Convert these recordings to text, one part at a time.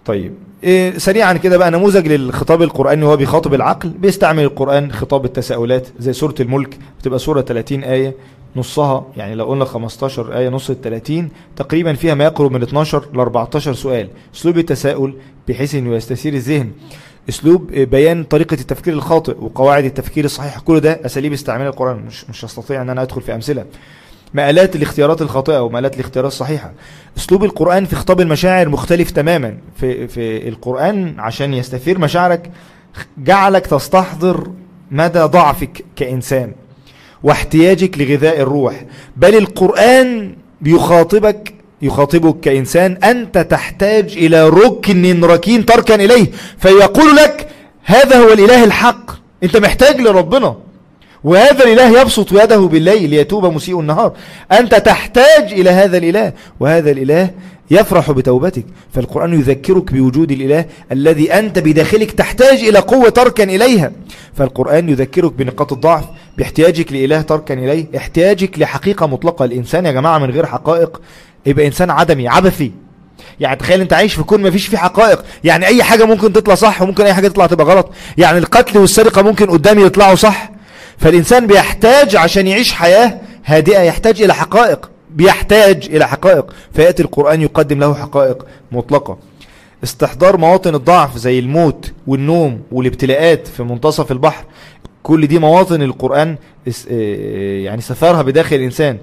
طيب إيه سريعا كده بقى نموذج للخطاب القرآني وهو بيخاطب العقل بيستعمل القرآن خطاب التساؤلات زي سورة الملك بتبقى سورة 30 آية نصها يعني لو قلنا 15 آية نص ال 30 تقريبا فيها ما يقرب من 12 ل 14 سؤال اسلوب التساؤل بحيث انه يستثير الذهن اسلوب بيان طريقة التفكير الخاطئ وقواعد التفكير الصحيح كل ده اساليب استعمال القرآن مش مش هستطيع ان انا ادخل في امثلة مآلات الاختيارات الخاطئة ومآلات الاختيارات الصحيحة اسلوب القرآن في خطاب المشاعر مختلف تماما في, في القرآن عشان يستثير مشاعرك جعلك تستحضر مدى ضعفك كإنسان واحتياجك لغذاء الروح بل القرآن بيخاطبك يخاطبك كإنسان أنت تحتاج إلى ركن ركين تركن إليه فيقول لك هذا هو الإله الحق أنت محتاج لربنا وهذا الإله يبسط يده بالليل ليتوب مسيء النهار أنت تحتاج إلى هذا الإله وهذا الإله يفرح بتوبتك فالقرآن يذكرك بوجود الإله الذي أنت بداخلك تحتاج إلى قوة تركن إليها فالقرآن يذكرك بنقاط الضعف باحتياجك لإله تركن إليه احتياجك لحقيقة مطلقة الإنسان يا جماعة من غير حقائق يبقى إنسان عدمي عبثي يعني تخيل انت عايش في كون ما فيش فيه حقائق يعني اي حاجة ممكن تطلع صح وممكن اي حاجة تطلع تبقى غلط يعني القتل والسرقة ممكن قدامي يطلعوا صح فالإنسان بيحتاج عشان يعيش حياة هادئة يحتاج إلى حقائق بيحتاج إلى حقائق فيأتي القرآن يقدم له حقائق مطلقة استحضار مواطن الضعف زي الموت والنوم والابتلاءات في منتصف البحر كل دي مواطن القرآن يعني سثارها بداخل الإنسان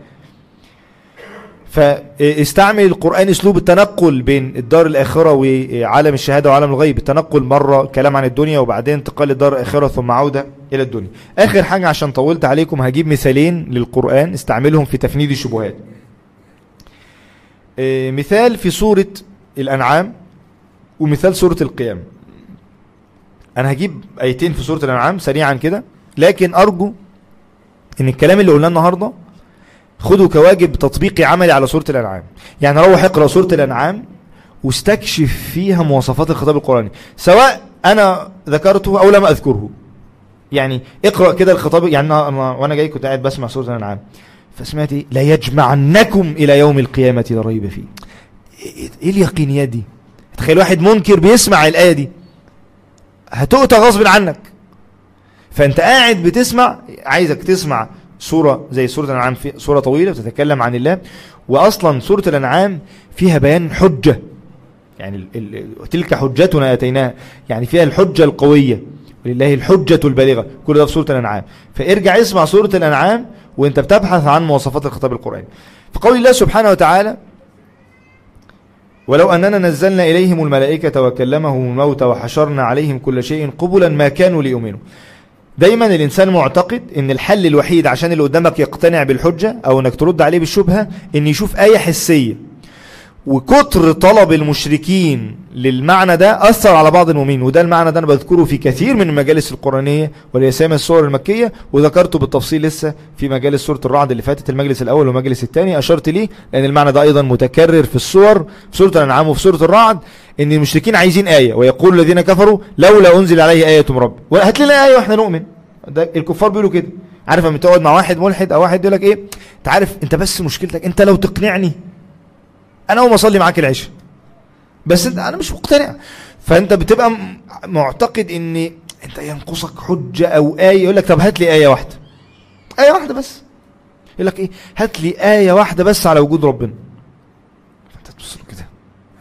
فاستعمل القرآن اسلوب التنقل بين الدار الآخرة وعالم الشهادة وعالم الغيب التنقل مرة كلام عن الدنيا وبعدين انتقال الدار الآخرة ثم عودة إلى الدنيا آخر حاجة عشان طولت عليكم هجيب مثالين للقرآن استعملهم في تفنيد الشبهات مثال في سورة الأنعام ومثال سورة القيام أنا هجيب آيتين في سورة الأنعام سريعا كده لكن أرجو إن الكلام اللي قلناه النهارده خده كواجب تطبيقي عملي على سورة الأنعام يعني روح اقرأ سورة الأنعام واستكشف فيها مواصفات الخطاب القرآني سواء أنا ذكرته أو لم أذكره يعني اقرأ كده الخطاب يعني أنا وأنا جاي كنت قاعد بسمع سورة الأنعام فسمعت إيه لا يجمعنكم إلى يوم القيامة لا ريب فيه إيه اليقينيات دي تخيل واحد منكر بيسمع الآية دي هتؤتى غصب عنك فأنت قاعد بتسمع عايزك تسمع سورة زي سورة الأنعام في سورة طويلة بتتكلم عن الله وأصلا سورة الأنعام فيها بيان حجة يعني ال ال تلك حجتنا أتيناها يعني فيها الحجة القوية ولله الحجة البالغة كل ده في سورة الأنعام فارجع اسمع سورة الأنعام وانت بتبحث عن مواصفات الخطاب القرآني فقول الله سبحانه وتعالى ولو أننا نزلنا إليهم الملائكة وكلمهم الموت وحشرنا عليهم كل شيء قبلا ما كانوا ليؤمنوا دايما الإنسان معتقد ان الحل الوحيد عشان اللي قدامك يقتنع بالحجة او انك ترد عليه بالشبهة ان يشوف آية حسية وكتر طلب المشركين للمعنى ده أثر على بعض المؤمنين وده المعنى ده أنا بذكره في كثير من المجالس القرآنية وليسامة السور المكية وذكرته بالتفصيل لسه في مجالس سورة الرعد اللي فاتت المجلس الأول والمجلس الثاني أشرت ليه لأن المعنى ده أيضا متكرر في السور في سورة الأنعام وفي سورة الرعد إن المشركين عايزين آية ويقول الذين كفروا لولا أنزل عليه آية من رب هات لنا آية وإحنا نؤمن ده الكفار بيقولوا كده عارف لما تقعد مع واحد ملحد أو واحد يقول لك إيه أنت عارف أنت بس مشكلتك أنت لو تقنعني انا اقوم اصلي معاك العشاء بس انت انا مش مقتنع فانت بتبقى معتقد ان انت ينقصك حجة او آية يقول لك طب هات لي آية واحدة آية واحدة بس يقول لك ايه هات لي آية واحدة بس على وجود ربنا فانت تبص له كده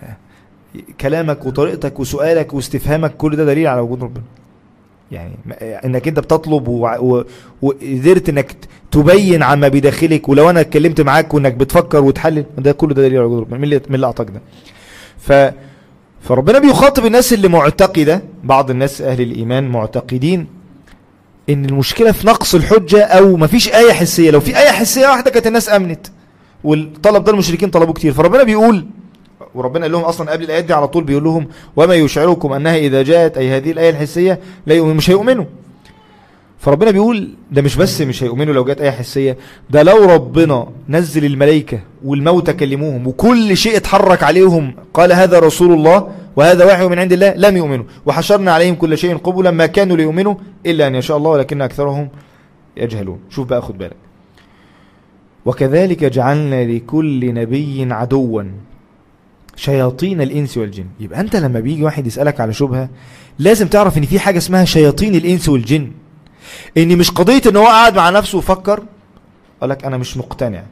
كلامك وطريقتك وسؤالك واستفهامك كل ده دليل على وجود ربنا يعني انك انت بتطلب وقدرت انك تبين عما بداخلك ولو انا اتكلمت معاك وانك بتفكر وتحلل ده كله ده دليل على وجود ربنا مين اللي, اللي اعطاك ده ف فربنا بيخاطب الناس اللي معتقده بعض الناس اهل الايمان معتقدين ان المشكله في نقص الحجه او مفيش ايه حسيه لو في ايه حسيه واحده كانت الناس امنت والطلب ده المشركين طلبوه كتير فربنا بيقول وربنا قال لهم اصلا قبل الايات دي على طول بيقول لهم وما يشعركم انها اذا جاءت اي هذه الايه الحسيه لا يؤمنوا مش هيؤمنوا فربنا بيقول ده مش بس مش هيؤمنوا لو جت ايه حسيه ده لو ربنا نزل الملائكه والموتى كلموهم وكل شيء اتحرك عليهم قال هذا رسول الله وهذا وحي من عند الله لم يؤمنوا وحشرنا عليهم كل شيء قبلا ما كانوا ليؤمنوا الا ان يشاء الله ولكن اكثرهم يجهلون شوف بقى خد بالك وكذلك جعلنا لكل نبي عدوا شياطين الانس والجن يبقى انت لما بيجي واحد يسالك على شبهه لازم تعرف ان في حاجه اسمها شياطين الانس والجن ان مش قضيه ان هو قاعد مع نفسه وفكر قال لك انا مش مقتنع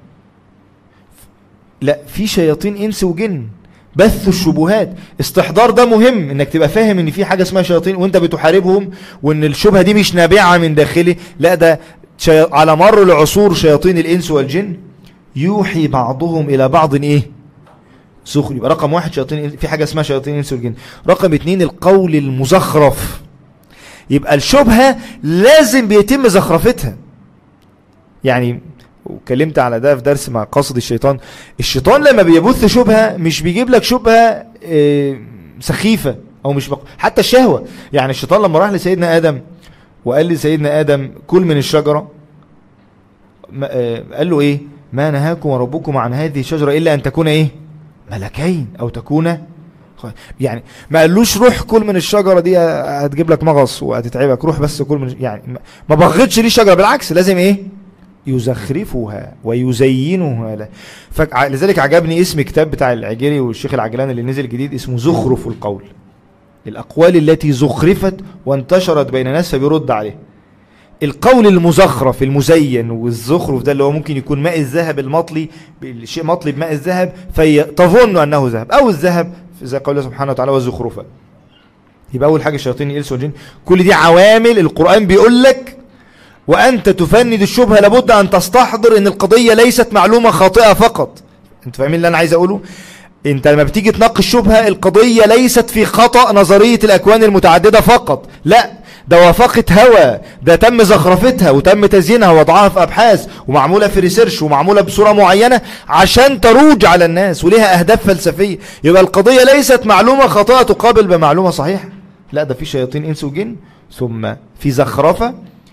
لا في شياطين انس وجن بث الشبهات استحضار ده مهم انك تبقى فاهم ان في حاجه اسمها شياطين وانت بتحاربهم وان الشبهه دي مش نابعه من داخلي لا ده شي... على مر العصور شياطين الانس والجن يوحي بعضهم الى بعض ايه سخر يبقى رقم واحد شياطين في حاجه اسمها شياطين الانس والجن رقم اتنين القول المزخرف يبقى الشبهه لازم بيتم زخرفتها يعني وكلمت على ده في درس مع قصد الشيطان الشيطان لما بيبث شبهة مش بيجيب لك شبهة اه سخيفة او مش بق... حتى الشهوة يعني الشيطان لما راح لسيدنا آدم وقال لسيدنا آدم كل من الشجرة اه قال له ايه ما نهاكم ربكم عن هذه الشجرة إلا أن تكون ايه ملكين أو تكون يعني ما قالوش روح كل من الشجرة دي هتجيب لك مغص وهتتعبك روح بس كل من يعني ما بغضش ليه الشجرة بالعكس لازم ايه يزخرفها ويزينها له لذلك عجبني اسم كتاب بتاع العجيري والشيخ العجلان اللي نزل جديد اسمه زخرف القول الأقوال التي زخرفت وانتشرت بين الناس فبيرد عليه القول المزخرف المزين والزخرف ده اللي هو ممكن يكون ماء الذهب المطلي شيء مطلي بماء الذهب فتظن أنه ذهب أو الذهب زي قول الله سبحانه وتعالى والزخرفة يبقى أول حاجة الشياطين الإنس والجن كل دي عوامل القرآن بيقول لك وأنت تفند الشبهة لابد أن تستحضر أن القضية ليست معلومة خاطئة فقط أنت فاهمين اللي أنا عايز أقوله أنت لما بتيجي تناقش الشبهة القضية ليست في خطأ نظرية الأكوان المتعددة فقط لا ده وافقة هوى ده تم زخرفتها وتم تزيينها ووضعها في أبحاث ومعمولة في ريسيرش ومعمولة بصورة معينة عشان تروج على الناس وليها أهداف فلسفية يبقى القضية ليست معلومة خاطئة تقابل بمعلومة صحيحة لا ده في شياطين إنس وجن ثم في زخرفة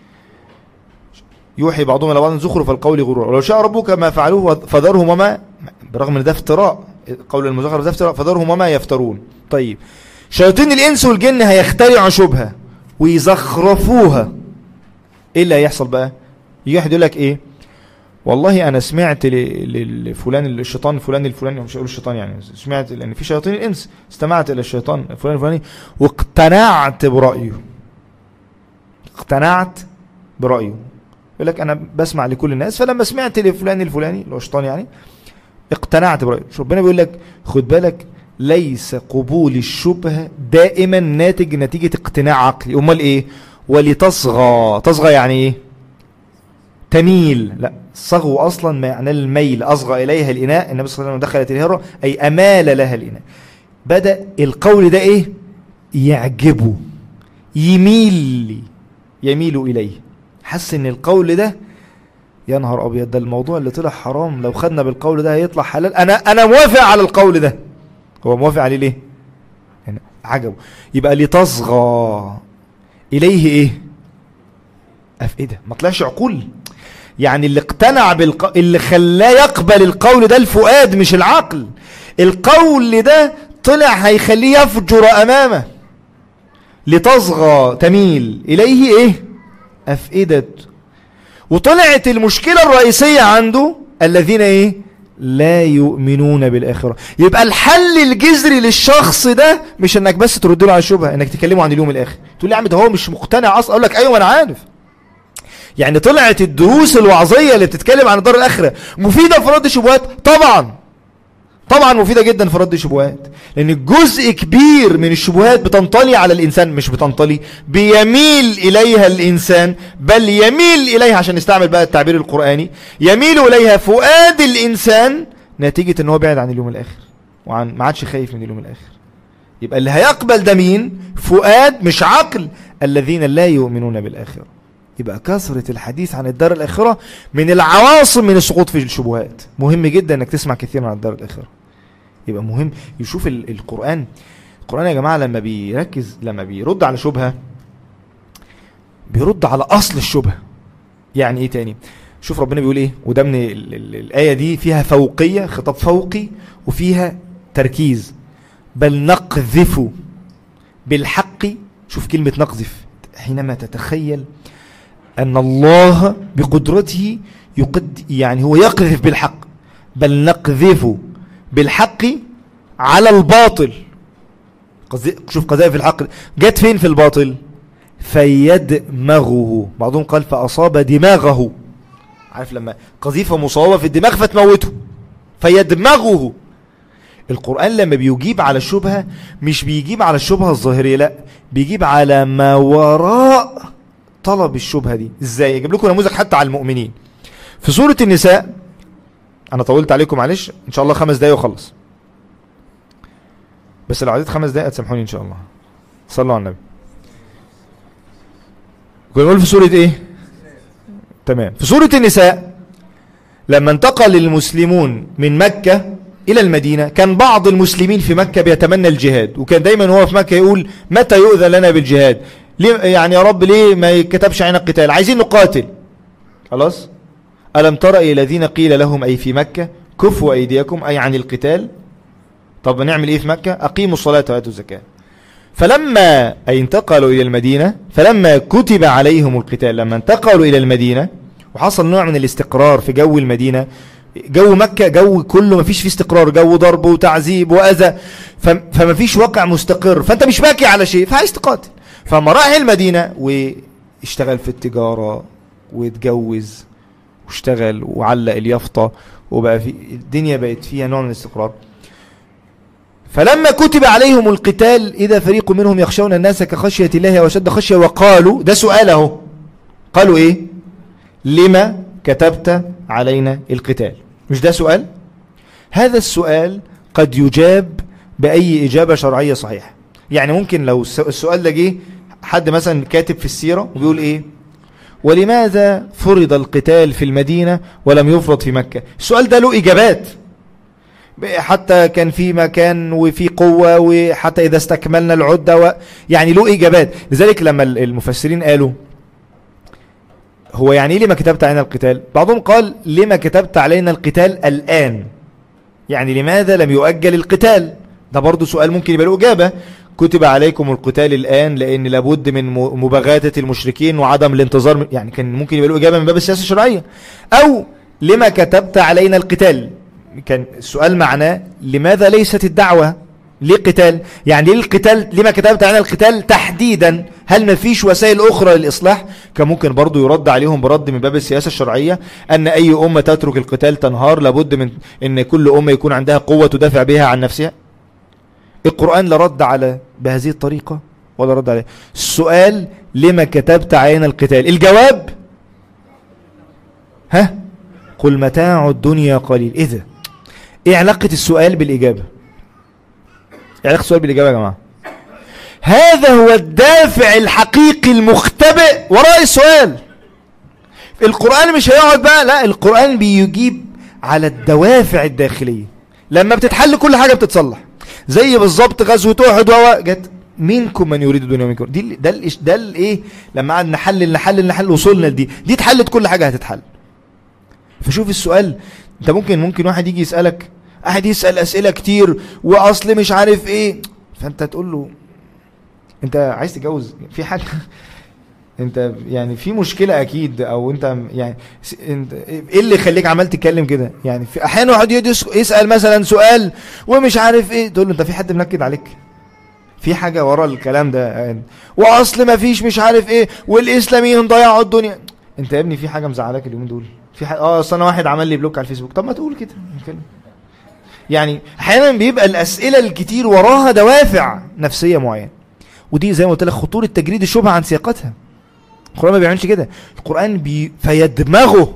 يوحي بعضهم الى بعض زخرف القول غرورا ولو شاء ربك ما فعلوه فذرهم وما برغم ان ده افتراء قول المزخرف ده افتراء فذرهم وما يفترون طيب شياطين الانس والجن هيخترعوا شبهه ويزخرفوها ايه اللي هيحصل بقى يجي واحد يقول لك ايه والله انا سمعت لفلان الشيطان فلان الفلاني مش هقول الشيطان يعني سمعت لان في شياطين الانس استمعت الى الشيطان فلان الفلاني واقتنعت برايه اقتنعت برايه يقول لك انا بسمع لكل الناس فلما سمعت لفلان الفلاني اللي هو الشيطان يعني اقتنعت برأيه ربنا بيقول لك خد بالك ليس قبول الشبهة دائما ناتج نتيجة اقتناع عقلي امال ايه ولتصغى تصغى يعني ايه تميل لا الصغو اصلا ما يعني الميل اصغى اليها الاناء النبي صلى الله عليه وسلم دخلت الهرة اي امال لها الاناء بدأ القول ده ايه يعجبه يميل يميل اليه حس ان القول ده يا نهار ابيض ده الموضوع اللي طلع حرام لو خدنا بالقول ده هيطلع حلال انا انا موافق على القول ده هو موافق عليه ليه يعني عجبه يبقى لتصغى اليه ايه افئده ما طلعش عقول يعني اللي اقتنع بالق... اللي خلاه يقبل القول ده الفؤاد مش العقل القول ده طلع هيخليه يفجر امامه لتصغى تميل اليه ايه أفئدة وطلعت المشكلة الرئيسية عنده الذين ايه لا يؤمنون بالآخرة يبقى الحل الجذري للشخص ده مش انك بس ترد له على الشبهة انك تكلمه عن اليوم الاخر تقول لي يا عم ده هو مش مقتنع اصلا اقول لك ايوه انا عارف يعني طلعت الدروس الوعظية اللي بتتكلم عن الدار الاخرة مفيدة في رد الشبهات طبعا طبعا مفيدة جدا في رد الشبهات لان جزء كبير من الشبهات بتنطلي على الانسان مش بتنطلي بيميل اليها الانسان بل يميل اليها عشان نستعمل بقى التعبير القرآني يميل اليها فؤاد الانسان نتيجة ان هو بعد عن اليوم الاخر وعن ما عادش خايف من اليوم الاخر يبقى اللي هيقبل ده مين فؤاد مش عقل الذين لا يؤمنون بالاخره يبقى كثرة الحديث عن الدار الآخرة من العواصم من السقوط في الشبهات مهم جدا انك تسمع كثيرا عن الدار الآخرة يبقى مهم يشوف القرآن القرآن يا جماعة لما بيركز لما بيرد على شبهة بيرد على أصل الشبهة يعني ايه تاني شوف ربنا بيقول ايه وده من ال ال الآية دي فيها فوقية خطاب فوقي وفيها تركيز بل نقذف بالحق شوف كلمة نقذف حينما تتخيل أن الله بقدرته يقد يعني هو يقذف بالحق بل نقذف بالحق على الباطل قذي- شوف قذائف الحق جت فين في الباطل فيدمغه بعضهم قال فأصاب دماغه عارف لما قذيفة مصابة في الدماغ فتموته فيدمغه القرآن لما بيجيب على الشبهة مش بيجيب على الشبهة الظاهرية لا بيجيب على ما وراء طلب الشبهة دي ازاي اجيب لكم نموذج حتى على المؤمنين في سورة النساء انا طولت عليكم معلش ان شاء الله خمس دقايق وخلص بس لو عديت خمس دقايق تسامحوني ان شاء الله صلوا على النبي كنا نقول في سورة ايه تمام في سورة النساء لما انتقل المسلمون من مكة إلى المدينة كان بعض المسلمين في مكة بيتمنى الجهاد وكان دايما هو في مكة يقول متى يؤذن لنا بالجهاد ليه يعني يا رب ليه ما يكتبش عنا القتال عايزين نقاتل خلاص ألم تر إلى الذين قيل لهم أي في مكة كفوا أيديكم أي عن القتال طب نعمل إيه في مكة أقيموا الصلاة وآتوا الزكاة فلما أي انتقلوا إلى المدينة فلما كتب عليهم القتال لما انتقلوا إلى المدينة وحصل نوع من الاستقرار في جو المدينة جو مكة جو كله ما فيش فيه استقرار جو ضرب وتعذيب وأذى فم- فما فيش واقع مستقر فأنت مش باكي على شيء فعايز تقاتل فما راح المدينة واشتغل في التجارة واتجوز واشتغل وعلق اليافطة وبقى في الدنيا بقت فيها نوع من الاستقرار فلما كتب عليهم القتال إذا فريق منهم يخشون الناس كخشية الله وشد خشية وقالوا ده سؤال اهو قالوا إيه لما كتبت علينا القتال مش ده سؤال هذا السؤال قد يجاب بأي إجابة شرعية صحيحة يعني ممكن لو الس- السؤال ده جه حد مثلا كاتب في السيرة وبيقول إيه ولماذا فرض القتال في المدينة ولم يفرض في مكة السؤال ده له إجابات حتى كان في مكان وفي قوة وحتى إذا استكملنا العدة و... يعني له إجابات لذلك لما المفسرين قالوا هو يعني إيه لما كتبت علينا القتال بعضهم قال لما كتبت علينا القتال الآن يعني لماذا لم يؤجل القتال ده برضو سؤال ممكن يبقى له إجابة كتب عليكم القتال الآن لأن لابد من م- مباغاتة المشركين وعدم الانتظار من- يعني كان ممكن يبقى له إجابة من باب السياسة الشرعية أو لما كتبت علينا القتال كان السؤال معناه لماذا ليست الدعوة ليه قتال يعني ليه القتال لما كتبت علينا القتال تحديدا هل ما فيش وسائل أخرى للإصلاح كان ممكن برضو يرد عليهم برد من باب السياسة الشرعية أن أي أمة تترك القتال تنهار لابد من أن كل أمة يكون عندها قوة تدافع بها عن نفسها القرآن لا رد على بهذه الطريقة ولا رد عليه السؤال لما كتبت علينا القتال الجواب ها قل متاع الدنيا قليل ايه ده ايه علاقة السؤال بالإجابة ايه علاقة السؤال بالإجابة يا جماعة هذا هو الدافع الحقيقي المختبئ وراء السؤال القرآن مش هيقعد بقى لا القرآن بيجيب على الدوافع الداخلية لما بتتحل كل حاجة بتتصلح زي بالظبط غزوة أحد وهو جت منكم من يريد الدنيا منكم دي ال- ده ال- ده الايه لما قعد نحلل نحلل نحلل وصلنا لدي دي اتحلت كل حاجة هتتحل فشوف السؤال انت ممكن ممكن واحد يجي يسألك واحد يسأل أسئلة كتير وأصل مش عارف ايه فانت تقول له انت عايز تتجوز في حاجة انت يعني في مشكلة اكيد او انت يعني س- انت ايه اللي يخليك عمال تتكلم كده يعني في احيانا واحد يقعد يس- يسأل مثلا سؤال ومش عارف ايه تقول له انت في حد منكد عليك في حاجة ورا الكلام ده يعني واصل ما فيش مش عارف ايه والاسلاميين ضيعوا الدنيا انت يا ابني في حاجة مزعلاك اليومين دول في حاجة اه اصل انا واحد عمل لي بلوك على الفيسبوك طب ما تقول كده نتكلم يعني احيانا بيبقى الاسئله الكتير وراها دوافع نفسيه معينه ودي زي ما قلت لك خطوره تجريد الشبهه عن سياقتها القران ما بيعملش كده القران بي فيدمغه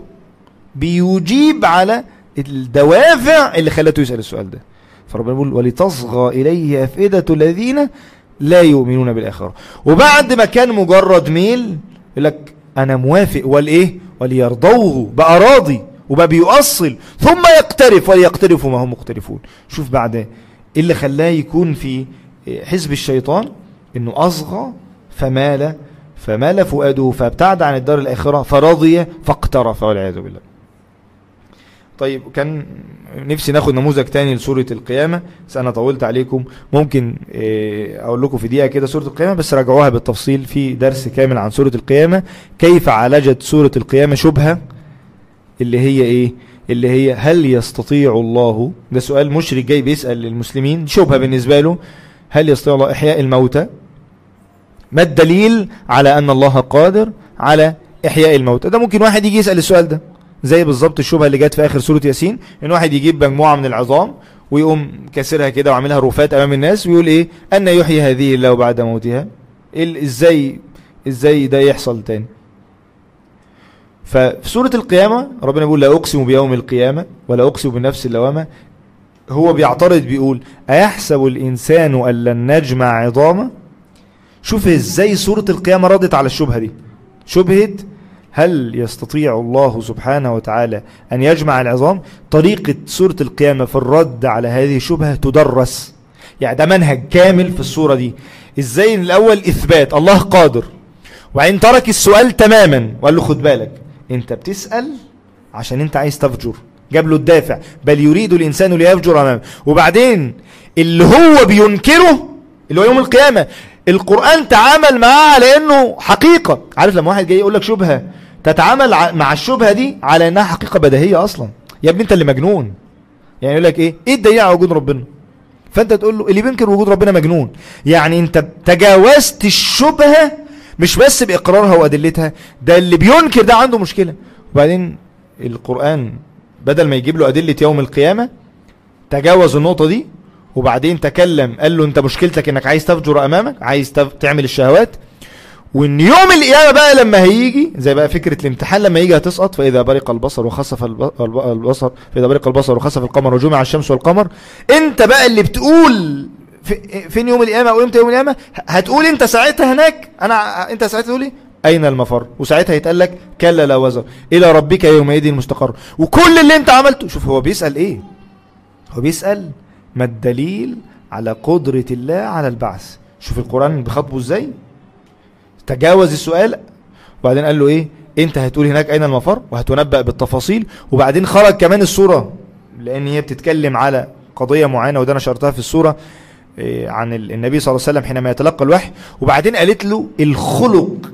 بيجيب على الدوافع اللي خلته يسال السؤال ده فربنا بيقول ولتصغى اليه افئده الذين لا يؤمنون بالاخره وبعد ما كان مجرد ميل يقول لك انا موافق والايه وليرضوه بقى راضي وبقى بيؤصل ثم يقترف وليقترفوا ما هم مقترفون شوف بعد ايه اللي خلاه يكون في حزب الشيطان انه اصغى فمال فمال فؤاده فابتعد عن الدار الاخره فرضي فاقترف والعياذ بالله طيب كان نفسي ناخد نموذج تاني لسورة القيامة بس أنا طولت عليكم ممكن إيه، أقول لكم في دقيقة كده سورة القيامة بس راجعوها بالتفصيل في درس كامل عن سورة القيامة كيف عالجت سورة القيامة شبهة اللي هي إيه اللي هي هل يستطيع الله ده سؤال مشرك جاي بيسأل للمسلمين شبهة بالنسبة له هل يستطيع الله إحياء الموتى ما الدليل على أن الله قادر على إحياء الموتى ده ممكن واحد يجي يسأل السؤال ده زي بالظبط الشبهة اللي جت في آخر سورة ياسين إن واحد يجيب مجموعة من العظام ويقوم كسرها كده وعاملها رفات أمام الناس ويقول إيه أن يحيي هذه الله بعد موتها إيه إزاي إزاي ده يحصل تاني ففي سورة القيامة ربنا بيقول لا أقسم بيوم القيامة ولا أقسم بنفس اللوامة هو بيعترض بيقول أيحسب الإنسان أن لن نجمع عظامه شوف ازاي سورة القيامة ردت على الشبهة دي شبهة هل يستطيع الله سبحانه وتعالى أن يجمع العظام طريقة سورة القيامة في الرد على هذه الشبهة تدرس يعني ده منهج كامل في السورة دي ازاي الأول إثبات الله قادر وبعدين ترك السؤال تماما وقال له خد بالك انت بتسأل عشان انت عايز تفجر جاب له الدافع بل يريد الإنسان ليفجر أمامه وبعدين اللي هو بينكره اللي هو يوم القيامة القرآن تعامل معاه على انه حقيقة عارف لما واحد جاي يقول لك شبهة تتعامل مع الشبهة دي على انها حقيقة بديهية اصلا يا ابني انت اللي مجنون يعني يقول لك ايه ايه الدليل على وجود ربنا فانت تقول له اللي بينكر وجود ربنا مجنون يعني انت تجاوزت الشبهة مش بس باقرارها وادلتها ده اللي بينكر ده عنده مشكلة وبعدين القرآن بدل ما يجيب له ادلة يوم القيامة تجاوز النقطة دي وبعدين تكلم قال له انت مشكلتك انك عايز تفجر امامك عايز تعمل الشهوات وان يوم القيامة بقى لما هيجي زي بقى فكرة الامتحان لما يجي هتسقط فاذا برق البصر وخسف البصر فاذا برق البصر وخسف القمر وجمع الشمس والقمر انت بقى اللي بتقول فين يوم القيامة او امتى يوم القيامة هتقول انت ساعتها هناك انا انت ساعتها تقول ايه اين المفر وساعتها يتقال لك كلا لا وزر الى ربك يومئذ المستقر وكل اللي انت عملته شوف هو بيسأل ايه هو بيسأل ما الدليل على قدرة الله على البعث شوف القرآن بخطبه ازاي تجاوز السؤال وبعدين قال له ايه انت هتقول هناك اين المفر وهتنبأ بالتفاصيل وبعدين خرج كمان الصورة لان هي بتتكلم على قضية معينة وده انا شرطها في الصورة إيه، عن النبي صلى الله عليه وسلم حينما يتلقى الوحي وبعدين قالت له الخلق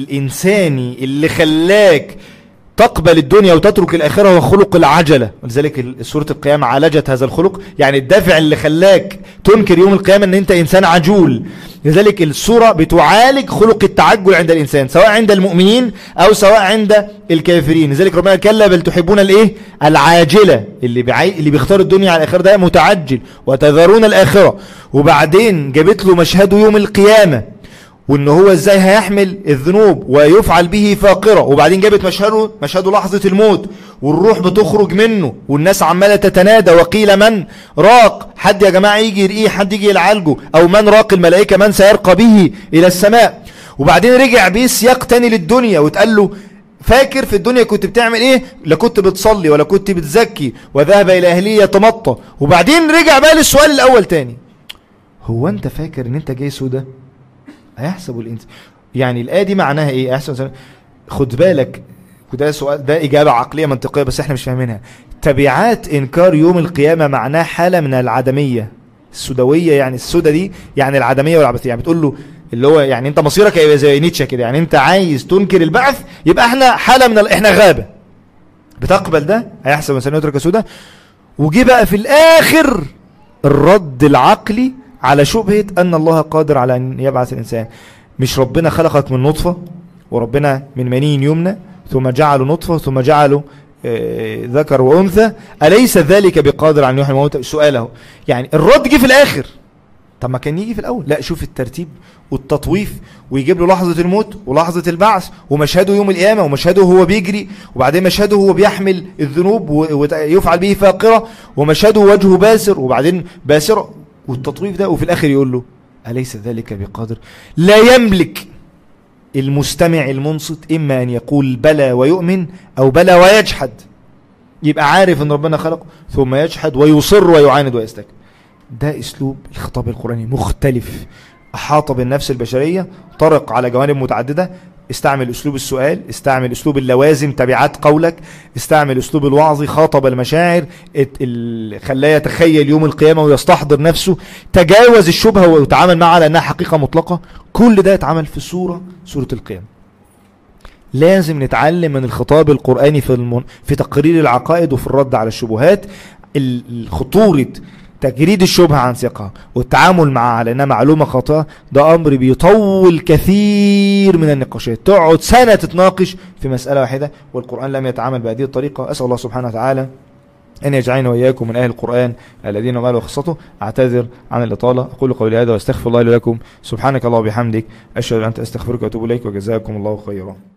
الإنساني اللي خلاك تقبل الدنيا وتترك الآخرة هو خلق العجلة ولذلك سورة القيامة عالجت هذا الخلق يعني الدافع اللي خلاك تنكر يوم القيامة ان انت انسان عجول لذلك السورة بتعالج خلق التعجل عند الإنسان سواء عند المؤمنين أو سواء عند الكافرين لذلك ربنا كلا بل تحبون الايه العاجلة اللي, بعي... اللي بيختار الدنيا على الآخرة ده متعجل وتذرون الآخرة وبعدين جابت له مشهد يوم القيامة وان هو ازاي هيحمل الذنوب ويفعل به فاقرة وبعدين جابت مشهده مشهده لحظة الموت والروح بتخرج منه والناس عمالة تتنادى وقيل من راق حد يا جماعة يجي يرقيه حد يجي يلعالجه او من راق الملائكة من سيرقى به الى السماء وبعدين رجع بيه سياق تاني للدنيا وتقال له فاكر في الدنيا كنت بتعمل ايه لا كنت بتصلي ولا كنت بتزكي وذهب الى اهلية يتمطى وبعدين رجع بقى للسؤال الاول تاني هو انت فاكر ان انت جاي سوده هيحسب الانسان يعني الآية دي معناها ايه احسن خد بالك وده سؤال ده إجابة عقلية منطقية بس احنا مش فاهمينها تبعات إنكار يوم القيامة معناه حالة من العدمية السوداوية يعني السودة دي يعني العدمية والعبثية يعني بتقول له اللي هو يعني انت مصيرك هيبقى زي نيتشه كده يعني انت عايز تنكر البعث يبقى احنا حالة من ال... احنا غابة بتقبل ده هيحسب الانسان يترك سودة وجي بقى في الاخر الرد العقلي على شبهة أن الله قادر على أن يبعث الإنسان مش ربنا خلقك من نطفة وربنا من مني يمنى ثم جعله نطفة ثم جعله آه، ذكر وأنثى أليس ذلك بقادر عن يحيي الموتى سؤاله يعني الرد جه في الآخر طب ما كان يجي في الأول لا شوف الترتيب والتطويف ويجيب له لحظة الموت ولحظة البعث ومشهده يوم القيامة ومشهده هو بيجري وبعدين مشهده هو بيحمل الذنوب ويفعل به فاقرة ومشهده وجهه باسر وبعدين باسر والتطويف ده وفي الآخر يقول له أليس ذلك بقادر لا يملك المستمع المنصت إما أن يقول بلى ويؤمن أو بلى ويجحد يبقى عارف أن ربنا خلقه ثم يجحد ويصر ويعاند ويستكبر ده أسلوب الخطاب القرآني مختلف أحاط بالنفس البشرية طرق على جوانب متعددة استعمل اسلوب السؤال استعمل اسلوب اللوازم تبعات قولك استعمل اسلوب الوعظ خاطب المشاعر خلاه يتخيل يوم القيامة ويستحضر نفسه تجاوز الشبهة وتعامل معها على انها حقيقة مطلقة كل ده يتعمل في سورة سورة القيامة لازم نتعلم من الخطاب القرآني في المن... في تقرير العقائد وفي الرد على الشبهات ال- خطورة تجريد الشبهة عن ثقة والتعامل معها على انها معلومة خاطئة ده امر بيطول كثير من النقاشات تقعد سنة تتناقش في مسألة واحدة والقرآن لم يتعامل بهذه الطريقة اسأل الله سبحانه وتعالى أن يجعلنا وإياكم من أهل القرآن الذين مالوا خصته أعتذر عن الإطالة أقول قولي هذا واستغفر الله لي ولكم سبحانك الله وبحمدك أشهد أن أنت أستغفرك وأتوب إليك وجزاكم الله خيرا